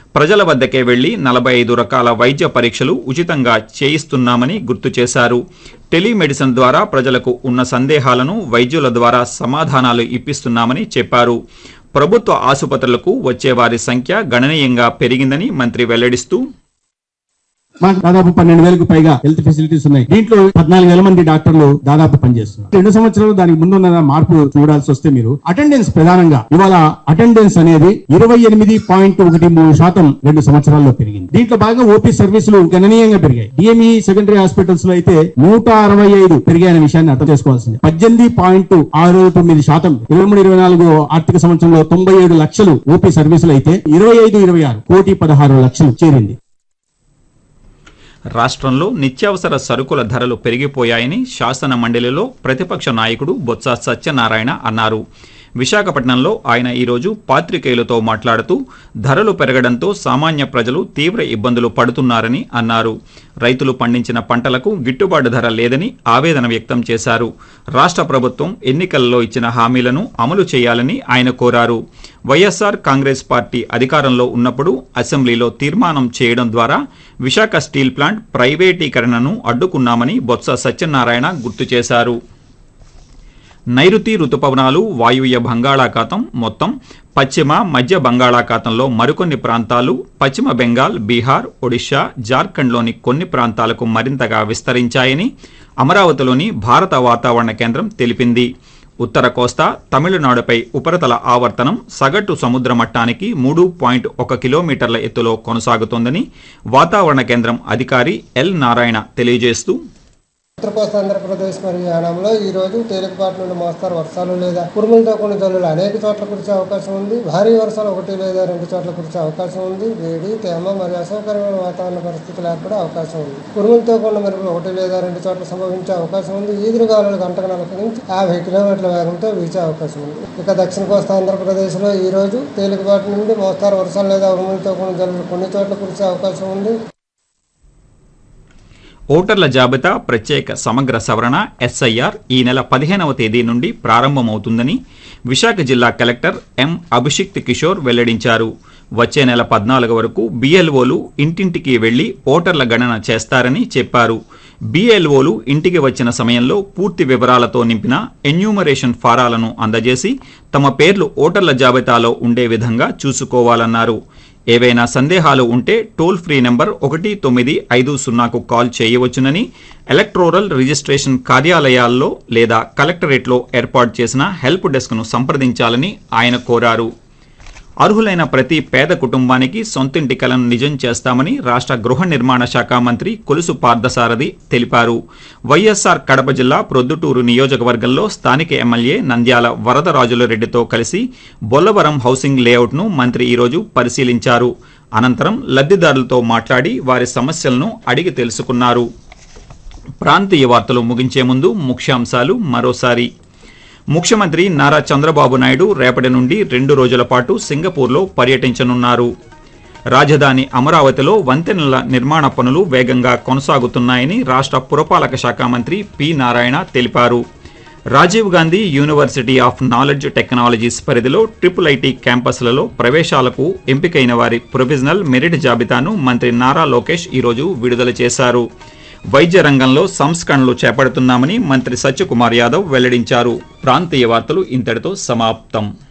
ప్రజల వద్దకే వెళ్లి నలభై ఐదు రకాల వైద్య పరీక్షలు ఉచితంగా చేయిస్తున్నామని గుర్తు చేశారు టెలిమెడిసిన్ ద్వారా ప్రజలకు ఉన్న సందేహాలను వైద్యుల ద్వారా సమాధానాలు ఇప్పిస్తున్నామని చెప్పారు ప్రభుత్వ ఆసుపత్రులకు వచ్చే వారి సంఖ్య గణనీయంగా పెరిగిందని మంత్రి వెల్లడిస్తూ మాకు దాదాపు పన్నెండు వేలకు పైగా హెల్త్ ఫెసిలిటీస్ ఉన్నాయి దీంట్లో పద్నాలుగు వేల మంది డాక్టర్లు దాదాపు పనిచేస్తున్నారు రెండు సంవత్సరాలు దానికి ముందున్న మార్పు చూడాల్సి వస్తే మీరు అటెండెన్స్ ప్రధానంగా ఇవాళ అటెండెన్స్ అనేది ఇరవై ఎనిమిది పాయింట్ ఒకటి మూడు శాతం రెండు సంవత్సరాల్లో పెరిగింది దీంట్లో భాగంగా ఓపీ సర్వీసులు గణనీయంగా పెరిగాయి డిఎంఈ సెకండరీ హాస్పిటల్స్ లో అయితే నూట అరవై ఐదు పెరిగాయనే విషయాన్ని అర్థం చేసుకోవాల్సింది పద్దెనిమిది పాయింట్ ఆరు తొమ్మిది శాతం ఇరవై మూడు ఇరవై నాలుగు ఆర్థిక సంవత్సరంలో తొంభై ఏడు లక్షలు ఓపీ సర్వీసులు అయితే ఇరవై ఐదు ఇరవై ఆరు కోటి పదహారు లక్షలు చేరింది రాష్ట్రంలో నిత్యావసర సరుకుల ధరలు పెరిగిపోయాయని శాసన మండలిలో ప్రతిపక్ష నాయకుడు బొత్స సత్యనారాయణ అన్నారు విశాఖపట్నంలో ఆయన ఈరోజు పాత్రికేయులతో మాట్లాడుతూ ధరలు పెరగడంతో సామాన్య ప్రజలు తీవ్ర ఇబ్బందులు పడుతున్నారని అన్నారు రైతులు పండించిన పంటలకు గిట్టుబాటు ధర లేదని ఆవేదన వ్యక్తం చేశారు రాష్ట్ర ప్రభుత్వం ఎన్నికల్లో ఇచ్చిన హామీలను అమలు చేయాలని ఆయన కోరారు వైఎస్ఆర్ కాంగ్రెస్ పార్టీ అధికారంలో ఉన్నప్పుడు అసెంబ్లీలో తీర్మానం చేయడం ద్వారా విశాఖ స్టీల్ ప్లాంట్ ప్రైవేటీకరణను అడ్డుకున్నామని బొత్స సత్యనారాయణ గుర్తు చేశారు నైరుతి రుతుపవనాలు వాయువ్య బంగాళాఖాతం మొత్తం పశ్చిమ మధ్య బంగాళాఖాతంలో మరికొన్ని ప్రాంతాలు పశ్చిమ బెంగాల్ బీహార్ ఒడిషా జార్ఖండ్లోని కొన్ని ప్రాంతాలకు మరింతగా విస్తరించాయని అమరావతిలోని భారత వాతావరణ కేంద్రం తెలిపింది ఉత్తర కోస్తా తమిళనాడుపై ఉపరితల ఆవర్తనం సగటు సముద్ర మట్టానికి మూడు పాయింట్ ఒక కిలోమీటర్ల ఎత్తులో కొనసాగుతోందని వాతావరణ కేంద్రం అధికారి ఎల్ నారాయణ తెలియజేస్తూ ఉత్తర కోస్తా ఆంధ్రప్రదేశ్ మరియు యానంలో ఈ రోజు తేలికపాటి నుండి మోస్తారు వర్షాలు లేదా ఉరుములతో కొన్ని జల్లులు అనేక చోట్ల కురిసే అవకాశం ఉంది భారీ వర్షాలు ఒకటి లేదా రెండు చోట్ల కురిసే అవకాశం ఉంది వేడి తేమ మరియు అసౌకర్యమైన వాతావరణ పరిస్థితులు ఏర్పడే అవకాశం ఉంది ఉరుములతో కూడిన మెరుపులు ఒకటి లేదా రెండు చోట్ల సంభవించే అవకాశం ఉంది ఈదురు గాలులు గంటకు నలభై నుంచి యాభై కిలోమీటర్ల వేగంతో వీచే అవకాశం ఉంది ఇక దక్షిణ కోస్తా ఆంధ్రప్రదేశ్లో ఈ రోజు తేలికపాటి నుండి మోస్తారు వర్షాలు లేదా ఉరుములతో కూడిన జల్లులు కొన్ని చోట్ల కురిసే అవకాశం ఉంది ఓటర్ల జాబితా ప్రత్యేక సమగ్ర సవరణ ఎస్ఐఆర్ ఈ నెల పదిహేనవ తేదీ నుండి ప్రారంభమవుతుందని విశాఖ జిల్లా కలెక్టర్ ఎం అభిషిక్త్ కిషోర్ వెల్లడించారు వచ్చే నెల పద్నాలుగు వరకు బిఎల్ఓలు ఇంటింటికి వెళ్లి ఓటర్ల గణన చేస్తారని చెప్పారు బిఎల్ఓలు ఇంటికి వచ్చిన సమయంలో పూర్తి వివరాలతో నింపిన ఎన్యూమరేషన్ ఫారాలను అందజేసి తమ పేర్లు ఓటర్ల జాబితాలో ఉండే విధంగా చూసుకోవాలన్నారు ఏవైనా సందేహాలు ఉంటే టోల్ ఫ్రీ నంబర్ ఒకటి తొమ్మిది ఐదు సున్నాకు కాల్ చేయవచ్చునని ఎలక్ట్రోరల్ రిజిస్ట్రేషన్ కార్యాలయాల్లో లేదా కలెక్టరేట్లో ఏర్పాటు చేసిన హెల్ప్ డెస్క్ను సంప్రదించాలని ఆయన కోరారు అర్హులైన ప్రతి పేద కుటుంబానికి సొంతింటి కలను నిజం చేస్తామని రాష్ట్ర గృహ నిర్మాణ శాఖ మంత్రి కొలుసు పార్థసారథి తెలిపారు వైఎస్ఆర్ కడప జిల్లా ప్రొద్దుటూరు నియోజకవర్గంలో స్థానిక ఎమ్మెల్యే నంద్యాల వరదరాజుల రెడ్డితో కలిసి బొల్లవరం హౌసింగ్ లేఅవుట్ను మంత్రి ఈరోజు పరిశీలించారు అనంతరం లబ్ధిదారులతో మాట్లాడి వారి సమస్యలను అడిగి తెలుసుకున్నారు ప్రాంతీయ వార్తలు ముగించే ముందు ముఖ్యాంశాలు మరోసారి ముఖ్యమంత్రి నారా చంద్రబాబు నాయుడు రేపటి నుండి రెండు రోజుల పాటు సింగపూర్లో పర్యటించనున్నారు రాజధాని అమరావతిలో వంతెనల నిర్మాణ పనులు వేగంగా కొనసాగుతున్నాయని రాష్ట్ర పురపాలక శాఖ మంత్రి పి నారాయణ తెలిపారు Rajiv Gandhi university of knowledge technologies పరిధిలో ట్రిపుల్ ఐటీ క్యాంపస్లలో ప్రవేశాలకు ఎంపికైన వారి ప్రొవిజనల్ మెరిట్ జాబితాను మంత్రి నారా లోకేష్ ఈరోజు విడుదల చేశారు వైద్య రంగంలో సంస్కరణలు చేపడుతున్నామని మంత్రి సత్యకుమార్ యాదవ్ వెల్లడించారు ప్రాంతీయ వార్తలు ఇంతటితో సమాప్తం